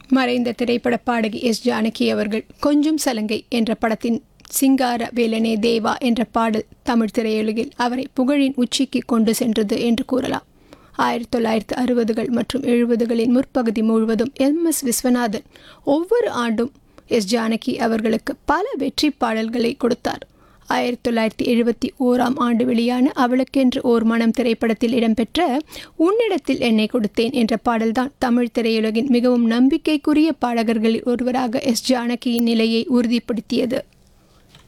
மறைந்த திரைப்பட பாடகி எஸ் ஜானகி அவர்கள் கொஞ்சம் சலங்கை என்ற படத்தின் சிங்கார வேலனே தேவா என்ற பாடல் தமிழ் திரையுலகில் அவரை புகழின் உச்சிக்கு கொண்டு சென்றது என்று கூறலாம் ஆயிரத்தி தொள்ளாயிரத்து அறுபதுகள் மற்றும் எழுபதுகளின் முற்பகுதி முழுவதும் எம் எஸ் விஸ்வநாதன் ஒவ்வொரு ஆண்டும் எஸ் ஜானகி அவர்களுக்கு பல வெற்றி பாடல்களை கொடுத்தார் ஆயிரத்தி தொள்ளாயிரத்தி எழுபத்தி ஓராம் ஆண்டு வெளியான அவளுக்கென்று ஓர் மனம் திரைப்படத்தில் இடம்பெற்ற உன்னிடத்தில் என்னை கொடுத்தேன் என்ற பாடல்தான் தமிழ் திரையுலகின் மிகவும் நம்பிக்கைக்குரிய பாடகர்களில் ஒருவராக எஸ் ஜானகியின் நிலையை உறுதிப்படுத்தியது